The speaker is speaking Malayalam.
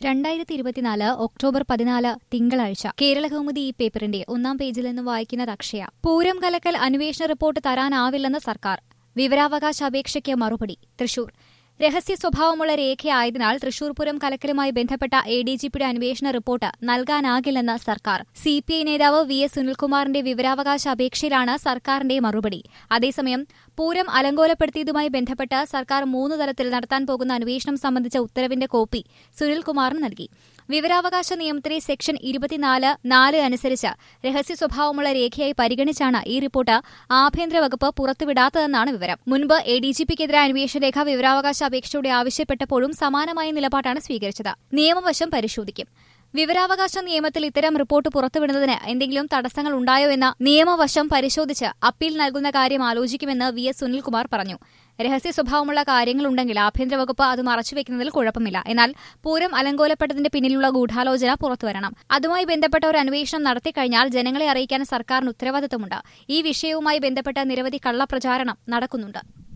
രണ്ടായിരത്തി ഇരുപത്തിനാല് ഒക്ടോബർ പതിനാല് തിങ്കളാഴ്ച കേരളകൗമുദി ഈ പേപ്പറിന്റെ ഒന്നാം പേജിൽ നിന്ന് വായിക്കുന്നത് അക്ഷയ പൂരം കലക്കൽ അന്വേഷണ റിപ്പോർട്ട് തരാനാവില്ലെന്ന് സർക്കാർ വിവരാവകാശ അപേക്ഷയ്ക്ക് മറുപടി തൃശൂർ രഹസ്യ സ്വഭാവമുള്ള രേഖയായതിനാൽ തൃശൂർ പൂരം കലക്കലുമായി ബന്ധപ്പെട്ട എ ഡി ജി പിയുടെ അന്വേഷണ റിപ്പോർട്ട് നൽകാനാകില്ലെന്ന് സർക്കാർ സി പി ഐ നേതാവ് വി എസ് സുനിൽകുമാറിന്റെ വിവരാവകാശ അപേക്ഷയിലാണ് സർക്കാരിന്റെ മറുപടി അതേസമയം പൂരം അലങ്കോലപ്പെടുത്തിയതുമായി ബന്ധപ്പെട്ട് സർക്കാർ മൂന്ന് തലത്തിൽ നടത്താൻ പോകുന്ന അന്വേഷണം സംബന്ധിച്ച ഉത്തരവിന്റെ കോപ്പി സുനിൽകുമാറിന് നൽകി വിവരാവകാശ നിയമത്തിലെ സെക്ഷൻ ഇരുപത്തിനാല് നാല് അനുസരിച്ച് രഹസ്യ സ്വഭാവമുള്ള രേഖയായി പരിഗണിച്ചാണ് ഈ റിപ്പോർട്ട് ആഭ്യന്തര വകുപ്പ് പുറത്തുവിടാത്തതെന്നാണ് വിവരം മുൻപ് എ ഡി ജി പിക്കെതിരെ അന്വേഷണ രേഖ വിവരാവകാശ അപേക്ഷയോടെ ആവശ്യപ്പെട്ടപ്പോഴും സമാനമായ നിലപാടാണ് സ്വീകരിച്ചത് നിയമവശം പരിശോധിക്കും വിവരാവകാശ നിയമത്തിൽ ഇത്തരം റിപ്പോർട്ട് പുറത്തുവിടുന്നതിന് എന്തെങ്കിലും തടസ്സങ്ങൾ ഉണ്ടായോ എന്ന നിയമവശം പരിശോധിച്ച് അപ്പീൽ നൽകുന്ന കാര്യം ആലോചിക്കുമെന്ന് വി എസ് സുനിൽകുമാർ പറഞ്ഞു രഹസ്യ സ്വഭാവമുള്ള കാര്യങ്ങളുണ്ടെങ്കിൽ ആഭ്യന്തര വകുപ്പ് അത് മറച്ചുവെക്കുന്നതിൽ കുഴപ്പമില്ല എന്നാൽ പൂരം അലങ്കോലപ്പെട്ടതിന്റെ പിന്നിലുള്ള ഗൂഢാലോചന പുറത്തുവരണം അതുമായി ബന്ധപ്പെട്ട ഒരു അന്വേഷണം നടത്തിക്കഴിഞ്ഞാൽ ജനങ്ങളെ അറിയിക്കാൻ സർക്കാരിന് ഉത്തരവാദിത്തമുണ്ട് ഈ വിഷയവുമായി ബന്ധപ്പെട്ട നിരവധി കള്ളപ്രചാരണം നടക്കുന്നുണ്ട്